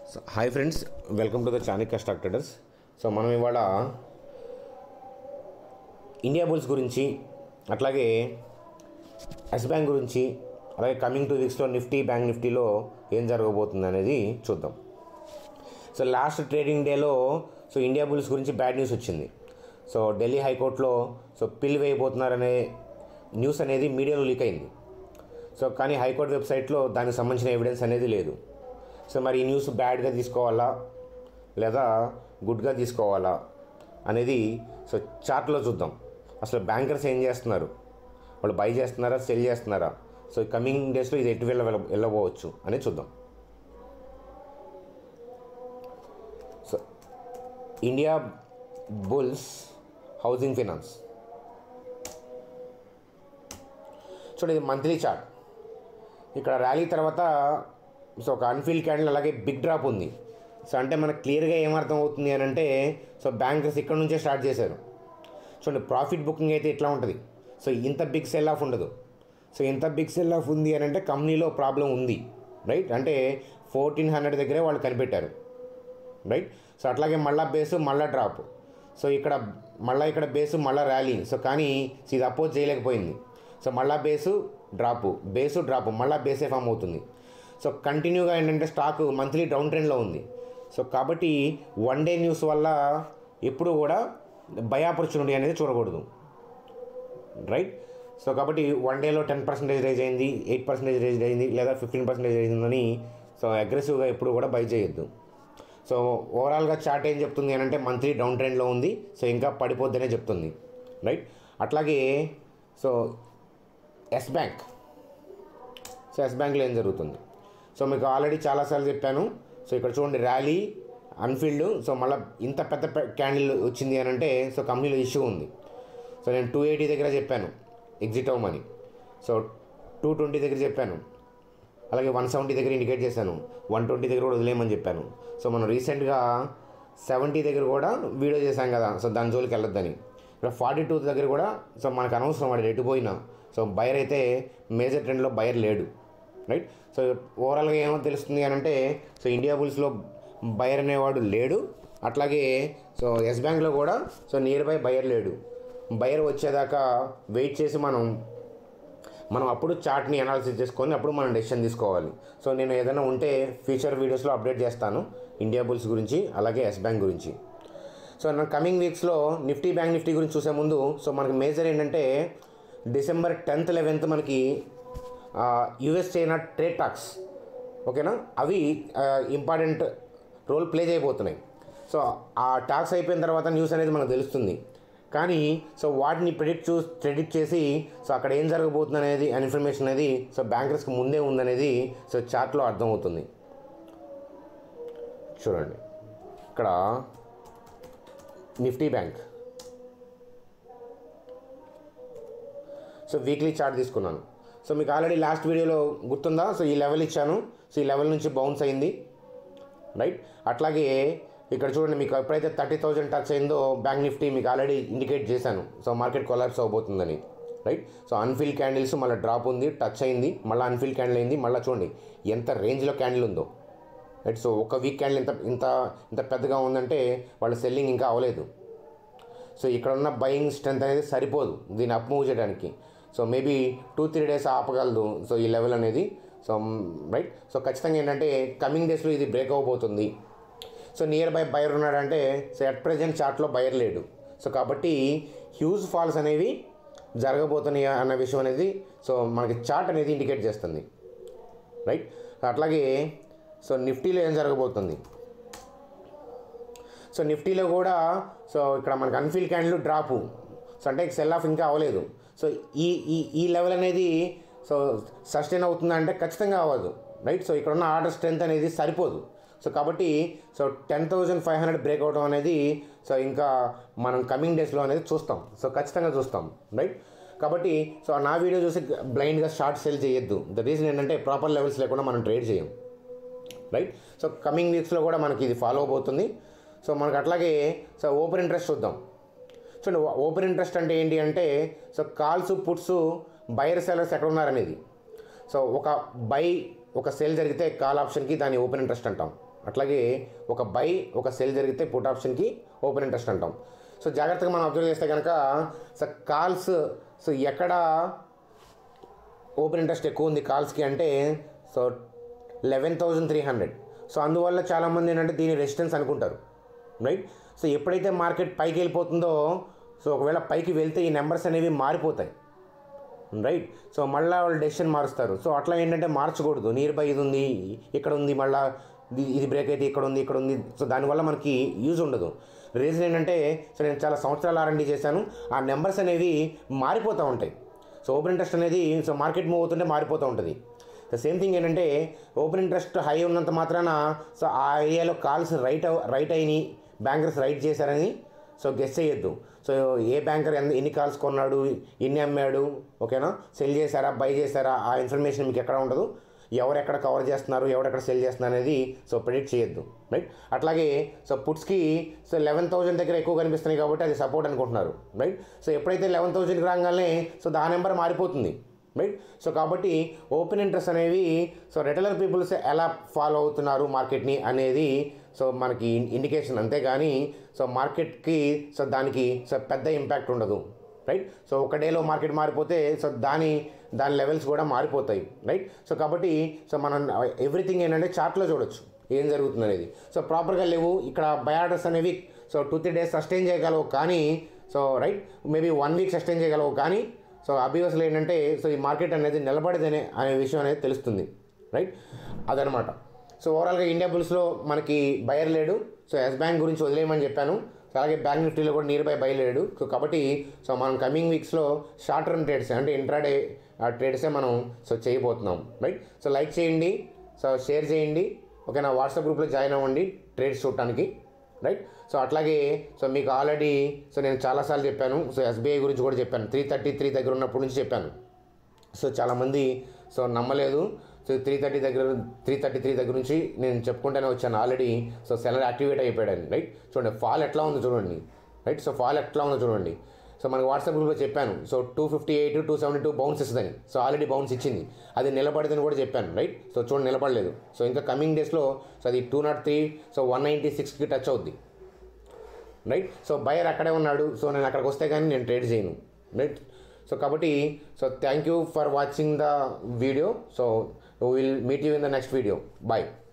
so hi friends welcome to the Chanakya stock traders so మనం ఇవాళ India Indiabulls గురించి అట్లాగే ఎస్ బ్యాంక్ గురించి అలాగే కమింగ్ టూ వీక్స్లో నిఫ్టీ బ్యాంక్ నిఫ్టీలో ఏం జరగబోతుంది అనేది చూద్దాం సో లాస్ట్ ట్రేడింగ్ డేలో సో ఇండియా బుల్స్ గురించి బ్యాడ్ న్యూస్ వచ్చింది సో ఢిల్లీ హైకోర్టులో సో పిల్ వేయబోతున్నారనే న్యూస్ అనేది మీడియాలో లీక్ అయింది సో కానీ హైకోర్టు వెబ్సైట్లో దానికి సంబంధించిన ఎవిడెన్స్ అనేది లేదు సో మరి ఈ న్యూస్ బ్యాడ్గా తీసుకోవాలా లేదా గుడ్గా తీసుకోవాలా అనేది సో చార్ట్లో చూద్దాం అసలు బ్యాంకర్స్ ఏం చేస్తున్నారు వాళ్ళు బై చేస్తున్నారా సెల్ చేస్తున్నారా సో కమింగ్ డేస్లో ఇది ఎటు వెళ్ళ వెళ్ళబోవచ్చు అనేది చూద్దాం so Indiabulls housing finance చూడండి ఇది మంత్లీ చార్ట్ ఇక్కడ ర్యాలీ తర్వాత సో ఒక అన్ఫీల్డ్ క్యాండిల్ అలాగే బిగ్ డ్రాప్ ఉంది సో అంటే మనకు క్లియర్గా ఏమర్థం అవుతుంది అని అంటే సో బ్యాంకర్స్ ఇక్కడ నుంచే స్టార్ట్ చేశారు చూడండి ప్రాఫిట్ బుకింగ్ అయితే ఇట్లా ఉంటుంది సో ఇంత బిగ్ సెల్ ఆఫ్ ఉండదు సో ఇంత బిగ్ సెల్ ఆఫ్ ఉంది అని అంటే కంపెనీలో ప్రాబ్లం ఉంది రైట్ అంటే ఫోర్టీన్ హండ్రెడ్ దగ్గరే వాళ్ళు కనిపెట్టారు రైట్ సో అట్లాగే మళ్ళా బేసు మళ్ళా డ్రాప్ సో ఇక్కడ మళ్ళీ ఇక్కడ బేసు మళ్ళీ ర్యాలీ సో కానీ ఇది అపోజ్ చేయలేకపోయింది సో మళ్ళా బేసు డ్రాపు బేసు డ్రాప్ మళ్ళీ బేసే ఫామ్ అవుతుంది సో కంటిన్యూగా ఏంటంటే స్టాక్ మంత్లీ డౌన్ ట్రెండ్లో ఉంది సో కాబట్టి వన్ డే న్యూస్ వల్ల ఎప్పుడు కూడా బై ఆపర్చునిటీ అనేది చూడకూడదు రైట్ సో కాబట్టి వన్ డేలో టెన్ పర్సెంటేజ్ రేజ్ అయింది ఎయిట్ పర్సెంటేజ్ రేజ్ అయింది లేదా ఫిఫ్టీన్ పర్సెంటేజ్ రేజ్ అయిందని సో అగ్రెసివ్గా ఎప్పుడు కూడా బై చేయొద్దు సో ఓవరాల్గా చార్ట్ ఏం చెప్తుంది అని అంటే మంత్లీ డౌన్ ట్రెండ్లో ఉంది సో ఇంకా పడిపోద్దనే చెప్తుంది రైట్ అట్లాగే so Yes Bank so Yes బ్యాంక్లో ఏం జరుగుతుంది సో మీకు ఆల్రెడీ చాలాసార్లు చెప్పాను సో ఇక్కడ చూడండి ర్యాలీ అన్ఫీల్డ్ సో మళ్ళీ ఇంత పెద్ద క్యాండిల్ వచ్చింది అని అంటే సో కంపెనీలో ఇష్యూ ఉంది సో నేను టూ ఎయిటీ దగ్గర చెప్పాను ఎగ్జిట్ అవ్వమని సో టూ ట్వంటీ దగ్గర చెప్పాను అలాగే వన్ సెవెంటీ దగ్గర ఇండికేట్ చేశాను వన్ ట్వంటీ దగ్గర కూడా వదిలేయమని చెప్పాను సో మనం రీసెంట్గా సెవెంటీ దగ్గర కూడా వీడియో చేశాం కదా సో దాని జోలికి వెళ్ళొద్దని ఇక్కడ ఫార్టీ టూ దగ్గర కూడా సో మనకు అనవసరం వాడు ఎటు పోయినా సో బయర్ అయితే మేజర్ ట్రెండ్లో బయర్ లేడు రైట్ సో ఓవరాల్గా ఏమో తెలుస్తుంది అని అంటే సో ఇండియా బుల్స్లో బయర్ అనేవాడు లేడు అట్లాగే సో ఎస్ బ్యాంక్లో కూడా సో నియర్ బై బయర్ లేడు బయర్ వచ్చేదాకా వెయిట్ చేసి మనం మనం అప్పుడు చార్ట్ని అనాలిసిస్ చేసుకొని అప్పుడు మనం డెసిషన్ తీసుకోవాలి సో నేను ఏదైనా ఉంటే ఫ్యూచర్ వీడియోస్లో అప్డేట్ చేస్తాను ఇండియా బుల్స్ గురించి అలాగే ఎస్ బ్యాంక్ గురించి సో నా కమింగ్ వీక్స్లో నిఫ్టీ బ్యాంక్ నిఫ్టీ గురించి చూసే ముందు సో మనకి మేజర్ ఏంటంటే డిసెంబర్ టెన్త్ లెవెన్త్ మనకి యుఎస్ చైనా ట్రేడ్ టాక్స్ ఓకేనా అవి ఇంపార్టెంట్ రోల్ ప్లే చేయబోతున్నాయి సో ఆ టాక్స్ అయిపోయిన తర్వాత న్యూస్ అనేది మనకు తెలుస్తుంది కానీ సో వాటిని ప్రెడిక్ట్ చూ ప్రెడిక్ట్ చేసి సో అక్కడ ఏం జరగబోతుంది అనేది ఇన్ఫర్మేషన్ అనేది సో బ్యాంకర్స్కి ముందే ఉందనేది సో చార్ట్లో అర్థమవుతుంది చూడండి ఇక్కడ Nifty bank so weekly chart తీసుకున్నాను సో మీకు ఆల్రెడీ లాస్ట్ వీడియోలో గుర్తుందా సో ఈ లెవెల్ ఇచ్చాను సో ఈ లెవెల్ నుంచి బౌన్స్ అయింది రైట్ అట్లాగే ఇక్కడ చూడండి మీకు ఎప్పుడైతే థర్టీ థౌజండ్ టచ్ అయిందో బ్యాంక్ నిఫ్టీ మీకు ఆల్రెడీ ఇండికేట్ చేశాను సో మార్కెట్ కొలాప్స్ అవబోతుందని రైట్ సో అన్ఫిల్ క్యాండిల్స్ మళ్ళీ డ్రాప్ ఉంది టచ్ అయింది మళ్ళీ అన్ఫిల్ క్యాండిల్ అయింది మళ్ళీ చూడండి ఎంత రేంజ్లో క్యాండిల్ ఉందో రైట్ సో ఒక వీక్ క్యాండిల్ ఇంత ఇంత ఇంత పెద్దగా ఉందంటే వాళ్ళ సెల్లింగ్ ఇంకా అవ్వలేదు సో ఇక్కడ ఉన్న బయింగ్ స్ట్రెంత్ అనేది సరిపోదు దీన్ని అప్ మూవ్ చేయడానికి so maybe two three days ఆపగలదు సో ఈ లెవెల్ అనేది సో రైట్ సో ఖచ్చితంగా ఏంటంటే కమింగ్ డేస్లో ఇది బ్రేక్ అవ్వబోతుంది సో నియర్ బై బయర్ ఉన్నాడంటే సో అట్ ప్రజెంట్ చార్ట్లో బయర్ లేడు సో కాబట్టి హ్యూజ్ ఫాల్స్ అనేవి జరగబోతున్నాయి అన్న విషయం అనేది సో మనకి చార్ట్ అనేది ఇండికేట్ చేస్తుంది రైట్ అట్లాగే సో నిఫ్టీలో ఏం జరగబోతుంది సో నిఫ్టీలో కూడా సో ఇక్కడ మనకి అన్ఫీల్ క్యాండిల్ డ్రాపు సో అంటే సెల్ ఆఫ్ ఇంకా అవ్వలేదు సో ఈ ఈ ఈ లెవెల్ అనేది సో సస్టైన్ అవుతుందా అంటే ఖచ్చితంగా అవ్వదు రైట్ సో ఇక్కడ ఉన్న ఆర్డర్ స్ట్రెంత్ అనేది సరిపోదు సో కాబట్టి so ten thousand five hundred break అవడం అనేది సో ఇంకా మనం కమింగ్ డేస్లో అనేది చూస్తాం సో ఖచ్చితంగా చూస్తాం రైట్ కాబట్టి సో నా వీడియో చూసి బ్లైండ్గా షార్ట్ సెల్ చేయొద్దు ద రీజన్ ఏంటంటే ప్రాపర్ లెవెల్స్ లేకుండా మనం ట్రేడ్ చేయం రైట్ సో కమింగ్ వీక్స్లో కూడా మనకి ఇది ఫాలో అవబోతుంది సో మనకు అట్లాగే సో ఓపెన్ ఇంట్రెస్ట్ చూద్దాం చూడండి ఓపెన్ ఇంట్రెస్ట్ అంటే ఏంటి అంటే so calls puts buyer sellers ఎక్కడ ఉన్నారనేది సో ఒక బై ఒక సేల్ జరిగితే కాల్ ఆప్షన్కి దాన్ని ఓపెన్ ఇంట్రెస్ట్ అంటాం అట్లాగే ఒక బై ఒక సెల్ జరిగితే పుట్ ఆప్షన్కి ఓపెన్ ఇంట్రెస్ట్ అంటాం సో జాగ్రత్తగా మనం అబ్జర్వ్ చేస్తే కనుక సో కాల్స్ సో ఎక్కడ ఓపెన్ ఇంట్రెస్ట్ ఎక్కువ ఉంది కాల్స్కి అంటే so eleven thousand three hundred so అందువల్ల చాలామంది ఏంటంటే దీని రెసిస్టెన్స్ అనుకుంటారు రైట్ సో ఎప్పుడైతే మార్కెట్ పైకి వెళ్ళిపోతుందో సో ఒకవేళ పైకి వెళ్తే ఈ నెంబర్స్ అనేవి మారిపోతాయి రైట్ సో మళ్ళీ వాళ్ళు డెసిషన్ మారుస్తారు సో అట్లా ఏంటంటే మార్చకూడదు నియర్ బై ఇది ఉంది ఇక్కడ ఉంది మళ్ళీ ఇది బ్రేక్ అయితే ఇక్కడ ఉంది ఇక్కడ ఉంది సో దానివల్ల మనకి యూజ్ ఉండదు రీజన్ ఏంటంటే సో నేను చాలా సంవత్సరాలు ఆర్ఎండి చేశాను ఆ నెంబర్స్ అనేవి మారిపోతూ ఉంటాయి సో ఓపెన్ ఇంట్రెస్ట్ అనేది సో మార్కెట్ మూవ్ అవుతుంటే మారిపోతూ ఉంటుంది ద సేమ్ థింగ్ ఏంటంటే ఓపెన్ ఇంట్రెస్ట్ హై ఉన్నంత మాత్రాన సో ఆ ఏరియాలో కాల్స్ రైట్ రైట్ అయినాయి బ్యాంకర్స్ రైట్ చేశారని సో గెస్ చేయొద్దు సో ఏ బ్యాంకర్ ఎన్ని ఎన్ని కాల్స్ కొన్నాడు ఎన్ని అమ్మాడు ఓకేనా సెల్ చేశారా బై చేశారా ఆ ఇన్ఫర్మేషన్ మీకు ఎక్కడ ఉండదు ఎవరెక్కడ కవర్ చేస్తున్నారు ఎవరెక్కడ సెల్ చేస్తున్నారు అనేది సో ప్రిడిక్ట్ చేయొద్దు రైట్ అట్లాగే సో పుట్స్కి సో లెవెన్ థౌజండ్ దగ్గర ఎక్కువ కనిపిస్తున్నాయి కాబట్టి అది సపోర్ట్ అనుకుంటున్నారు రైట్ సో ఎప్పుడైతే లెవెన్ థౌజండ్కి రాగానే సో దా నెంబర్ మారిపోతుంది రైట్ సో కాబట్టి ఓపెన్ ఇంట్రెస్ట్ అనేవి సో రిటైలర్ పీపుల్స్ ఎలా ఫాలో అవుతున్నారు మార్కెట్ని అనేది సో మనకి ఇండికేషన్ అంతేగాని సో మార్కెట్కి సో దానికి సో పెద్ద ఇంపాక్ట్ ఉండదు రైట్ సో ఒక డేలో మార్కెట్ మారిపోతే సో దాని దాని లెవెల్స్ కూడా మారిపోతాయి రైట్ సో కాబట్టి సో మనం ఎవ్రీథింగ్ ఏంటంటే చార్ట్లో చూడొచ్చు ఏం జరుగుతుంది అనేది సో ప్రాపర్గా లేవు ఇక్కడ బయాడర్స్ అనేవి so two three days sustain చేయగలవు కానీ so right maybe one week sustain చేయగలవు కానీ సో అబ్వియస్లో ఏంటంటే సో ఈ మార్కెట్ అనేది నిలబడేదనే అనే విషయం అనేది తెలుస్తుంది రైట్ అదనమాట సో ఓవరాల్గా ఇండియా బుల్స్లో మనకి బయర్ లేడు సో ఎస్ బ్యాంక్ గురించి వదిలేయమని చెప్పాను సో అలాగే బ్యాంక్ నిఫ్టీలో కూడా నియర్ బై బై లేడు సో కాబట్టి సో మనం కమింగ్ వీక్స్లో షార్ట్ టర్మ్ ట్రేడ్స్ అంటే ఇంట్రాడే ట్రేడ్సే మనం సో చేయబోతున్నాం రైట్ సో లైక్ చేయండి సో షేర్ చేయండి ఓకే నా వాట్సాప్ గ్రూప్లో జాయిన్ అవ్వండి ట్రేడ్స్ చూడటానికి రైట్ సో అట్లాగే సో మీకు ఆల్రెడీ సో నేను చాలాసార్లు చెప్పాను సో ఎస్బీఐ గురించి కూడా చెప్పాను త్రీ థర్టీ త్రీ దగ్గర ఉన్నప్పటి నుంచి చెప్పాను సో చాలామంది సో నమ్మలేదు సో త్రీ థర్టీ దగ్గర త్రీ థర్టీ త్రీ దగ్గర నుంచి నేను చెప్పుకుంటూనే వచ్చాను ఆల్రెడీ సో సెలర్ యాక్టివేట్ అయిపోయాడు రైట్ చూడండి ఫాల్ ఎట్లా ఉంది చూడండి రైట్ సో ఫాల్ ఎట్లా ఉందో చూడండి సో మనకి వాట్సాప్ గ్రూప్లో చెప్పాను so two fifty eight two seventy two bounce ఇస్తుందని సో ఆల్రెడీ బౌన్స్ ఇచ్చింది అది నిలబడదని కూడా చెప్పాను రైట్ సో చూడండి నిలబడలేదు సో ఇంకా కమింగ్ డేస్లో సో అది two not three so one ninety సిక్స్కి టచ్ అవుద్ది రైట్ సో బయర్ అక్కడే ఉన్నాడు సో నేను అక్కడికి వస్తే కానీ నేను ట్రేడ్ చేయను రైట్ సో కాబట్టి so thank you for watching the video so will meet you in the next video bye